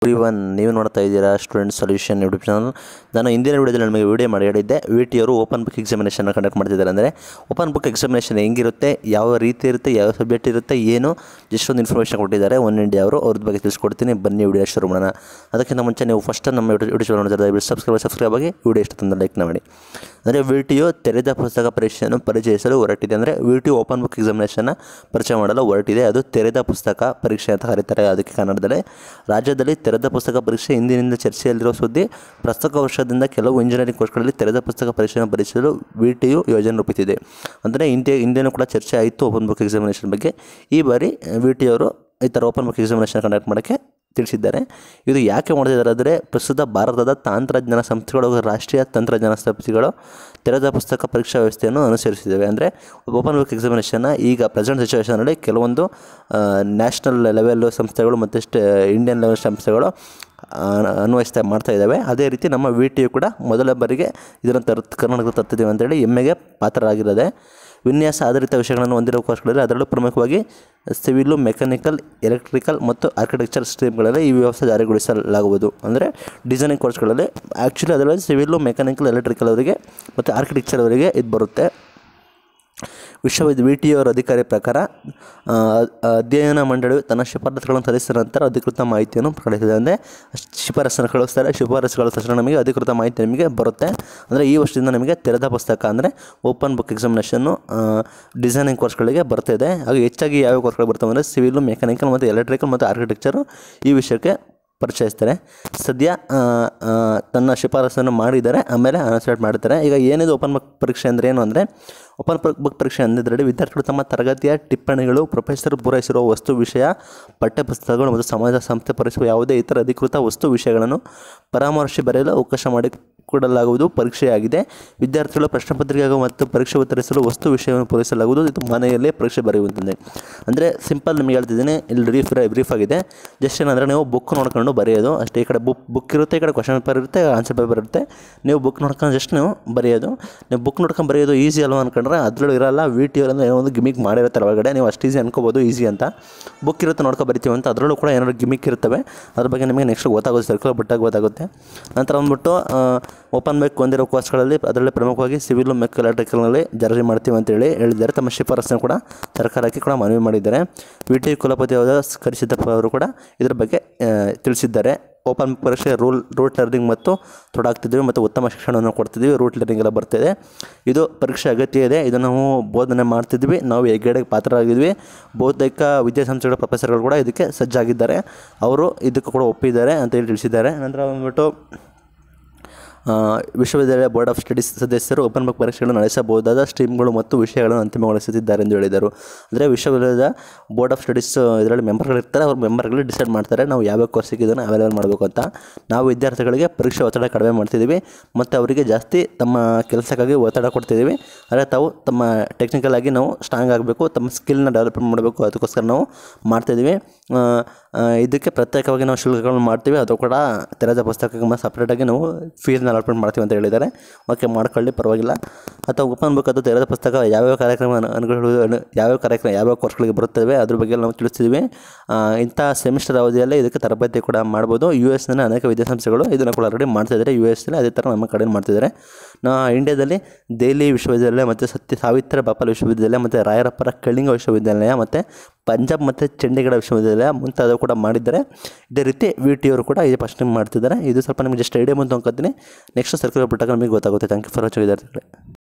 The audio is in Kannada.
ಒನ್ ನೀವು ನೋಡ್ತಾ ಇದ್ದೀರಾ ಸ್ಟೂಡೆಂಟ್ ಸೊಲ್ಯೂಷನ್ ಯೂಟ್ಯೂಬ್ ಚಾನಲ್ ನಾನು ಹಿಂದಿನ ವಿಡಿಯೋದಲ್ಲಿ ನಿಮಗೆ ವಿಡಿಯೋ ಮಾಡಿ ಹೇಳಿದ್ದೆ ವಿ ಟಿ ಅವರು ಓಪನ್ ಬುಕ್ ಎಕ್ಸಾಮಿನೇಷನ್ ಕಂಡಕ್ಟ್ ಮಾಡ್ತಿದ್ದಾರೆ ಅಂದರೆ ಓಪನ್ ಬುಕ್ ಎಕ್ಸಾಮಿನೇಷನ್ ಹೆಂಗಿರುತ್ತೆ ಯಾವ ರೀತಿ ಇರುತ್ತೆ ಯಾವ ಸಬ್ಜೆಕ್ಟ್ ಇರುತ್ತೆ ಏನು ಎಷ್ಟೊಂದು ಇನ್ಫಾರ್ಮೇಷನ್ ಕೊಟ್ಟಿದ್ದಾರೆ ಒನ್ ಇಂಡಿಯಾ ಅವರು ಅವ್ರದ್ದು ಬಗ್ಗೆ ತಿಳಿಸ್ಕೊಡ್ತೀನಿ ಬನ್ನಿ ವಿಡಿಯೋ ಶುರು ಮಾಡೋಣ ಅದಕ್ಕಿಂತ ಮುಂಚೆ ನೀವು ಫಸ್ಟ್ ನಮ್ಮ ಯೂಟ್ಯೂಬ್ ಯೂಟ್ಯೂಬ್ ಚಾನಲ್ ನೋಡ್ತಾರೆ ದಯವಿಟ್ಟು ಸಬ್ಸ್ಕ್ರೈಬ್ ಸಬ್ಸ್ಕ್ರೈಬ್ ಆಗಿ ವಿಡಿಯೋ ಇಷ್ಟ ತಂದ ಲೈಕ್ ಮಾಡಿ ಅಂದರೆ ವಿ ಟಿ ಯು ತೆರೆದ ಪುಸ್ತಕ ಪರೀಕ್ಷೆಯನ್ನು ಪರಿಚಯಿಸಲು ಹೊರಟಿದೆ ಅಂದರೆ ವಿ ಟಿ ಓಪನ್ ಬುಕ್ ಎಕ್ಸಾಮಿನೇಷನ್ನ ಪರಿಚಯ ಮಾಡಲು ಹೊರಟಿದೆ ಅದು ತೆರೆದ ಪುಸ್ತಕ ಪರೀಕ್ಷೆ ಅಂತ ಕರೀತಾರೆ ಅದಕ್ಕೆ ಕನ್ನಡದಲ್ಲಿ ರಾಜ್ಯದಲ್ಲಿ ತೆರೆದ ಪುಸ್ತಕ ಪರೀಕ್ಷೆ ಇಂದಿನಿಂದ ಚರ್ಚೆಯಲ್ಲಿರುವ ಸುದ್ದಿ ಪ್ರಸ್ತುತ ವರ್ಷದಿಂದ ಕೆಲವು ಇಂಜಿನಿಯರಿಂಗ್ ಕೋರ್ಸ್ಗಳಲ್ಲಿ ತೆರೆದ ಪುಸ್ತಕ ಪರೀಕ್ಷೆಯನ್ನು ಪರಿಚಯಿಸಲು ವಿ ಟಿ ಯು ಯೋಜನೆ ರೂಪಿಸಿದೆ ಅಂದರೆ ಇಂಡಿಯಾ ಇಂಡಿಯನೂ ಕೂಡ ಚರ್ಚೆ ಆಯಿತು ಓಪನ್ ಬುಕ್ ಎಕ್ಸಾಮಿನೇಷನ್ ಬಗ್ಗೆ ಈ ಬಾರಿ ವಿ ಟಿ ಅವರು ಈ ಥರ ಓಪನ್ ಬುಕ್ ಎಕ್ಸಾಮಿನೇಷನ್ ಕಂಡಕ್ಟ್ ಮಾಡೋಕ್ಕೆ ತಿಳಿಸಿದ್ದಾರೆ ಇದು ಯಾಕೆ ಮಾಡ್ತಿದ್ದಾರೆ ಅಂದರೆ ಪ್ರಸ್ತುತ ಭಾರತದ ತಂತ್ರಜ್ಞಾನ ಸಂಸ್ಥೆಗಳು ಹಾಗೂ ರಾಷ್ಟ್ರೀಯ ತಂತ್ರಜ್ಞಾನ ಸಂಸ್ಥೆಗಳು ತೆರೆದ ಪುಸ್ತಕ ಪರೀಕ್ಷಾ ವ್ಯವಸ್ಥೆಯನ್ನು ಅನುಸರಿಸಿದ್ದೇವೆ ಅಂದರೆ ಓಪನ್ ಬುಕ್ ಎಕ್ಸಾಮಿನೇಷನ್ನ ಈಗ ಪ್ರೆಸೆಂಟ್ ಸಿಚುವೇಷನಲ್ಲಿ ಕೆಲವೊಂದು ನ್ಯಾಷನಲ್ ಲೆವೆಲ್ ಸಂಸ್ಥೆಗಳು ಮತ್ತು ಸ್ಟೇ ಇಂಡಿಯನ್ ಲೆವೆಲ್ ಸಂಸ್ಥೆಗಳು ಆ, ಅನ್ವಯಿಸ್ತಾ ಮಾಡ್ತಾ ಇದ್ದಾವೆ ಅದೇ ರೀತಿ ನಮ್ಮ ವಿ ಟಿ ಯು ಕೂಡ ಮೊದಲ ಬಾರಿಗೆ ಇದನ್ನು ತರ ಕರ್ನಾಟಕದ ತರ್ತಿದ್ದೀವಿ ಅಂತೇಳಿ ಹೆಮ್ಮೆಗೆ ಪಾತ್ರರಾಗಿರೋದೆ ವಿನ್ಯಾಸ ಆಧಾರಿತ ವಿಷಯಗಳನ್ನು ಹೊಂದಿರುವ ಕೋರ್ಸ್ಗಳಲ್ಲಿ ಅದರಲ್ಲೂ ಪ್ರಮುಖವಾಗಿ ಸಿವಿಲು ಮೆಕ್ಯಾನಿಕಲ್ ಎಲೆಕ್ಟ್ರಿಕಲ್ ಮತ್ತು ಆರ್ಕಿಟೆಕ್ಚರ್ ಸ್ಟ್ರೀಮ್ಗಳಲ್ಲಿ ಈ ವ್ಯವಸ್ಥೆ ಜಾರಿಗೊಳಿಸಲಾಗುವುದು ಅಂದರೆ ಡಿಸೈನಿಂಗ್ ಕೋರ್ಸ್ಗಳಲ್ಲಿ ಆ್ಯಕ್ಚುಲಿ ಅದರಲ್ಲಿ ಸಿವಿಲು ಮೆಕ್ಯಾನಿಕಲ್ ಎಲೆಕ್ಟ್ರಿಕಲ್ ಅವರಿಗೆ ಮತ್ತು ಆರ್ಕಿಟೆಕ್ಚರ್ ಅವರಿಗೆ ಇದು ಬರುತ್ತೆ ವಿಶ್ವವಿದ್ ವಿ ಟಿ ಅವರ ಅಧಿಕಾರಿ ಪ್ರಕಾರ ಆ, ಅಧ್ಯಯನ ಮಂಡಳಿಯು ತನ್ನ ಶಿಫಾರಸುಗಳನ್ನು ಸಲ್ಲಿಸಿದ ನಂತರ ಅಧಿಕೃತ ಮಾಹಿತಿಯನ್ನು ಪ್ರಕಟಿಸಿದೆ ಅಂದರೆ ಶಿಫಾರಸನ್ನು ಕಳಿಸ್ತಾರೆ ಶಿಫಾರಸುಗಳ ತಕ್ಷಣ ನಮಗೆ ಅಧಿಕೃತ ಮಾಹಿತಿ ನಿಮಗೆ ಬರುತ್ತೆ ಅಂದರೆ ಈ ವರ್ಷದಿಂದ ನಮಗೆ ತೆರೆದ ಪುಸ್ತಕ ಅಂದರೆ ಓಪನ್ ಬುಕ್ ಎಕ್ಸಾಮಿನೇಷನ್ನು ಡಿಸೈನಿಂಗ್ ಕೋರ್ಸ್ಗಳಿಗೆ ಬರ್ತಿದೆ ಹಾಗೂ ಹೆಚ್ಚಾಗಿ ಯಾವ ಕೋರ್ಸ್ಗಳು ಬರ್ತವೆ ಅಂದರೆ ಸಿವಿಲು ಮೆಕ್ಯಾನಿಕಲ್ ಮತ್ತು ಎಲೆಕ್ಟ್ರಿಕಲ್ ಮತ್ತು ಆರ್ಕಿಟೆಕ್ಚರು ಈ ವಿಷಯಕ್ಕೆ ಪರಿಚಯಿಸ್ತಾರೆ ಸದ್ಯ ಆ, ಆ, ತನ್ನ ಶಿಫಾರಸನ್ನು ಮಾಡಿದ್ದಾರೆ ಆಮೇಲೆ ಅನೌನ್ಸ್ಮೆಂಟ್ ಮಾಡ್ತಾರೆ ಈಗ ಏನಿದು ಓಪನ್ ಬುಕ್ ಪರೀಕ್ಷೆ ಅಂದರೆ ಏನು ಅಂದರೆ ಓಪನ್ ಬುಕ್ ಪರೀಕ್ಷೆ ಅಂದಿದ್ರಲ್ಲಿ ವಿದ್ಯಾರ್ಥಿಗಳು ತಮ್ಮ ತರಗತಿಯ ಟಿಪ್ಪಣಿಗಳು ಪ್ರೊಫೆಸರ್ ಪೂರೈಸಿರುವ ವಸ್ತು ವಿಷಯ ಪಠ್ಯಪುಸ್ತಕಗಳು ಮತ್ತು ಸಮಾಜ ಸಂಸ್ಥೆ ಪರೀಕ್ಷೆ ಯಾವುದೇ ಇತರ ಅಧಿಕೃತ ವಸ್ತು ವಿಷಯಗಳನ್ನು ಪರಾಮರ್ಶೆ ಬರೆಯಲು ಅವಕಾಶ ಮಾಡಿ ಕೊಡಲಾಗುವುದು ಪರೀಕ್ಷೆಯಾಗಿದೆ ವಿದ್ಯಾರ್ಥಿಗಳು ಪ್ರಶ್ನೆ ಪತ್ರಿಕೆ ಹಾಗೂ ಮತ್ತು ಪರೀಕ್ಷೆ ಉತ್ತರಿಸಲು ವಸ್ತು ವಿಷಯವನ್ನು ಪೂರೈಸಲಾಗುವುದು ಇದು ಮನೆಯಲ್ಲೇ ಪರೀಕ್ಷೆ ಬರೆಯುವಂತಂದೆ ಅಂದರೆ ಸಿಂಪಲ್ ನಿಮಗೆ ಹೇಳ್ತಿದ್ದೀನಿ ಇಲ್ಲಿ ಬ್ರೀಫ್ ಬ್ರೀಫ್ ಆಗಿದೆ ಜಸ್ಟ್ ಏನಂದರೆ ನೀವು ಬುಕ್ ನೋಡ್ಕೊಂಡು ಬರೆಯೋದು ಅಷ್ಟೇ ಈ ಕಡೆ ಬುಕ್ ಬುಕ್ ಇರುತ್ತೆ ಈ ಕಡೆ ಕ್ವಶನ್ ಪೇಪರ್ ಇರುತ್ತೆ ಆನ್ಸರ್ ಪೇಪರ್ ಇರುತ್ತೆ ನೀವು ಬುಕ್ ನೋಡ್ಕೊಂಡು ಜಸ್ಟ್ ನೀವು ಬರೆಯೋದು ನೀವು ಬುಕ್ ನೋಡ್ಕೊಂಡು ಬರೆಯೋದು ಈಸಿ ಅಲ್ವಾ ಅನ್ಕೊಂಡ್ರೆ ಅದ್ರಲ್ಲೂ ಇರಲ್ಲ ವಿ ಟಿ ಅಂದ್ರೆ ಏನೋ ಒಂದು ಗಿಮಿಕ್ ಮಾಡಿರ್ತಾರೆ ಒಳಗಡೆ ನೀವು ಅಷ್ಟು ಈಸಿ ಅನ್ಕೋಬೋದು ಈಸಿ ಅಂತ ಬುಕ್ ಇರುತ್ತೆ ನೋಡ್ಕೊ ಬರಿತೀವಿ ಅಂತ ಅದರಲ್ಲೂ ಕೂಡ ಏನಾದ್ರು ಗಿಮಿಕ್ ಇರ್ತವೆ ಅದ್ರ ಬಗ್ಗೆ ನಿಮಗೆ ನೆಕ್ಸ್ಟ್ ಗೊತ್ತಾಗುತ್ತೆ ಸರ್ಕಲ್ ಬಿಟ್ಟಾಗ ಗೊತ್ತಾಗುತ್ತೆ ನಂತರ ಬಂದ್ಬಿಟ್ಟು ಓಪನ್ ಬೇಕ್ ಹೊಂದಿರೋ ಕೋರ್ಸ್ಗಳಲ್ಲಿ ಅದರಲ್ಲಿ ಪ್ರಮುಖವಾಗಿ ಸಿವಿಲ್ ಮೆಕ್ ಎಲೆಕ್ಟ್ರಿಕಲ್ನಲ್ಲಿ ಜಾರಿ ಮಾಡ್ತೀವಿ ಅಂತೇಳಿ ಹೇಳಿದ್ದಾರೆ ತಮ್ಮ ಶಿಫಾರಸನ್ನು ಕೂಡ ಸರ್ಕಾರಕ್ಕೆ ಕೂಡ ಮನವಿ ಮಾಡಿದ್ದಾರೆ ವಿ ಟಿ ಕುಲಪತಿಯಾದ ಕರಿಸಿದ್ದಪ್ಪ ಅವರು ಕೂಡ ಇದ್ರ ಬಗ್ಗೆ ಆ, ತಿಳಿಸಿದ್ದಾರೆ ಓಪನ್ ಪರೀಕ್ಷೆ ರೂಲ್ ರೂಟ್ ಲರ್ನಿಂಗ್ ಮತ್ತು ತೊಡಾಗ್ತಿದ್ದೀವಿ ಮತ್ತು ಉತ್ತಮ ಶಿಕ್ಷಣವನ್ನು ಕೊಡ್ತಿದ್ದೀವಿ ರೂಟ್ ಲರ್ನಿಂಗ್ ಎಲ್ಲ ಬರ್ತಿದೆ ಇದು ಪರೀಕ್ಷೆ ಅಗತ್ಯ ಇದೆ ಇದು ನಾವು ಬೋಧನೆ ಮಾಡ್ತಿದ್ವಿ ನಾವು ಹೆಗ್ಗಡೆಗೆ ಪಾತ್ರರಾಗಿದ್ವಿ ಬಹುತೇಕ ವಿದ್ಯಾಸಂಸ್ಥೆಗಳ ಪ್ರೊಫೆಸರ್ಗಳು ಕೂಡ ಇದಕ್ಕೆ ಸಜ್ಜಾಗಿದ್ದಾರೆ ಅವರು ಇದಕ್ಕೆ ಕೂಡ ಒಪ್ಪಿದ್ದಾರೆ ಅಂತ ಹೇಳಿ ತಿಳಿಸಿದ್ದಾರೆ ನಂತರ ಬಂದ್ಬಿಟ್ಟು ಆ, ವಿಶ್ವವಿದ್ಯಾಲಯ ಬೋರ್ಡ್ ಆಫ್ ಸ್ಟಡೀಸ್ ಸದಸ್ಯರು ಓಪನ್ ಬುಕ್ ಪರೀಕ್ಷೆಗಳನ್ನು ನಡೆಸಬಹುದಾದ ಸ್ಟ್ರೀಮ್ಗಳು ಮತ್ತು ವಿಷಯಗಳನ್ನು ಅಂತಿಮಗೊಳಿಸುತ್ತಿದ್ದಾರೆ ಎಂದು ಹೇಳಿದರು ಅಂದರೆ ವಿಶ್ವವಿದ್ಯಾಲಯದ ಬೋರ್ಡ್ ಆಫ್ ಸ್ಟಡೀಸ್ ಇದರಲ್ಲಿ ಮೆಂಬರ್ಗಳು ಇರ್ತಾರೆ ಅವ್ರ ಮೆಂಬರ್ಗಳು ಡಿಸೈಡ್ ಮಾಡ್ತಾರೆ ನಾವು ಯಾವ್ಯಾವ ಕೋರ್ಸಿಗೆ ಇದನ್ನು ಅವೈಲೇಬಲ್ ಮಾಡಬೇಕು ಅಂತ ನಾವು ವಿದ್ಯಾರ್ಥಿಗಳಿಗೆ ಪರೀಕ್ಷೆ ಒತ್ತಡ ಕಡಿಮೆ ಮಾಡ್ತಿದ್ದೀವಿ ಮತ್ತು ಅವರಿಗೆ ಜಾಸ್ತಿ ತಮ್ಮ ಕೆಲಸಕ್ಕಾಗಿ ಒತ್ತಡ ಕೊಡ್ತಿದ್ದೀವಿ ಆದರೆ ತಾವು ತಮ್ಮ ಟೆಕ್ನಿಕಲ್ ಆಗಿ ನಾವು ಸ್ಟ್ರಾಂಗ್ ಆಗಬೇಕು ತಮ್ಮ ಸ್ಕಿಲ್ನ ಡೆವಲಪ್ಮೆಂಟ್ ಮಾಡಬೇಕು ಅದಕ್ಕೋಸ್ಕರ ನಾವು ಮಾಡ್ತಿದ್ದೀವಿ ಆ, ಆ, ಇದಕ್ಕೆ ಪ್ರತ್ಯೇಕವಾಗಿ ನಾವು ಶುಲ್ಕಗಳನ್ನು ಮಾಡ್ತೀವಿ ಅದು ಕೂಡ ತೆರೆದ ಪುಸ್ತಕಕ್ಕೆ ಸಪ್ರೇಟಾಗಿ ನಾವು ಫೀಸ್ನ ಅಲಾಟ್ಮೆಂಟ್ ಮಾಡ್ತೀವಿ ಅಂತ ಹೇಳಿದ್ದಾರೆ ಓಕೆ ಮಾಡ್ಕೊಳ್ಳಿ ಪರವಾಗಿಲ್ಲ ಅಥವಾ ಓಪನ್ ಬುಕ್ ಅದು ತೆರೆದ ಪುಸ್ತಕ ಯಾವ್ಯಾವ ಕಾರ್ಯಕ್ರಮ ಅನು- ಅನುಗಳು ಅನು- ಯಾವ್ಯಾವ ಕಾರ್ಯಕ್ರಮ ಯಾವ್ಯಾವ ಕೋರ್ಸ್ಗಳಿಗೆ ಬರುತ್ತವೆ ಅದ್ರ ಬಗ್ಗೆ ನಾವು ತಿಳಿಸ್ತಿದ್ವಿ ಆ, ಇಂಥ ಸೆಮಿಸ್ಟರ್ ಅವಧಿಯಲ್ಲೇ ಇದಕ್ಕೆ ತರಬೇತಿ ಕೂಡ ಮಾಡ್ಬೋದು ಯು ಎಸ್ನಲ್ಲಿ ಅನೇಕ ವಿದ್ಯಾಸಂಸ್ಥೆಗಳು ಇದನ್ನು ಕೂಡ ಆಲ್ರೆಡಿ ಮಾಡ್ತಿದ್ದಾರೆ ಯು ಎಸ್ನಲ್ಲಿ ಅದೇ ಥರ ನಮ್ಮ ಕಡೆ ಮಾಡ್ತಿದ್ದಾರೆ ನಾ ಇಂಡಿಯಾದಲ್ಲಿ ದೆಹಲಿ ವಿಶ್ವವಿದ್ಯಾಲಯ ಮತ್ತು ಸತ್ಯ ಸಾವಿತ್ರ ಬಾಪಲ್ ವಿಶ್ವವಿದ್ಯಾಲಯ ಮತ್ತು ರಾಯರಪ್ಪರ ಕಳಿಂಗ ವಿಶ್ವವಿದ್ಯಾಲಯ ಮತ್ತು ಪಂಜಾಬ್ ಮತ್ತು ಚಂಡೀಗಢ ವಿಶ್ವವಿದ್ಯಾಲಯ ಮುಂತಾದವು ಕೂಡ ಮಾಡಿದ್ದಾರೆ ಇದೇ ರೀತಿ ವಿ ಟಿ ಅವರು ಕೂಡ ಇದು ಫಸ್ಟ್ ಟೈಮ್ ಮಾಡ್ತಿದ್ದಾರೆ ಇದು ಸ್ವಲ್ಪ ನಿಮಗೆ ಜಸ್ಟ್ ಐಡಿಯಾ ಬಂತು ಅನ್ಕೋತೀನಿ ನೆಕ್ಸ್ಟ್ ಸರ್ಕಲ್ ಬಿಟ್ಟಾಗ ನಮಗೆ ಗೊತ್ತಾಗುತ್ತೆ ಥ್ಯಾಂಕ್ ಯು ಫಾರ್ ವಾಚಿಂಗ್ ವಿದ್ಯಾರ್ಥಿಗಳೇ